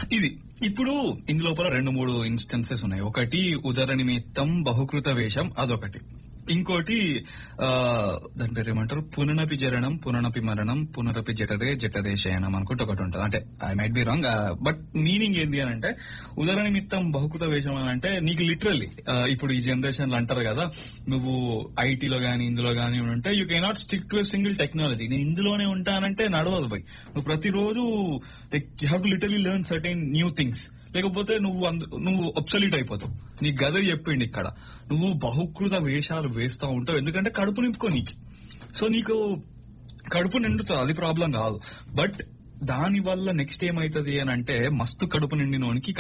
ఇది ఇప్పుడు ఇందులోపల రెండు మూడు ఇన్స్టెన్సెస్ ఉన్నాయి ఒకటి ఉదర నిమిత్తం బహుకృత వేషం అదొకటి ఇంకోటి ఆ, దాని పేరు ఏమంటారు పుననపి జరణం పుననపి మరణం పునరపి జఠరే జఠరే శయనం అనుకుంటే ఒకటి ఉంటుంది అంటే I might be wrong but meaning ఏంది అని అంటే ఉదర నిమిత్తం బహుకృత వేషం అని అంటే నీకు లిటరల్లీ ఇప్పుడు ఈ జనరేషన్ లో అంటారు కదా నువ్వు ఐటీలో గానీ ఇందులో గానీ ఉంటే you cannot stick to single technology నేను ఇందులోనే ఉంటానంటే నడవదు బై నువ్వు ప్రతిరోజు you have to literally learn certain new things లేకపోతే నువ్వు అందు- నువ్వు అబ్సల్యూట్ అయిపోతావు నీ గద చెప్పిండి ఇక్కడ నువ్వు బహుకృత వేషాలు వేస్తా ఉంటావు ఎందుకంటే కడుపు నింపుకో నీకు సో నీకు కడుపు నిండుతుంది అది ప్రాబ్లం కాదు బట్ దాని వల్ల నెక్స్ట్ ఏమైతది అని అంటే మస్తు కడుపు నిండినోనికి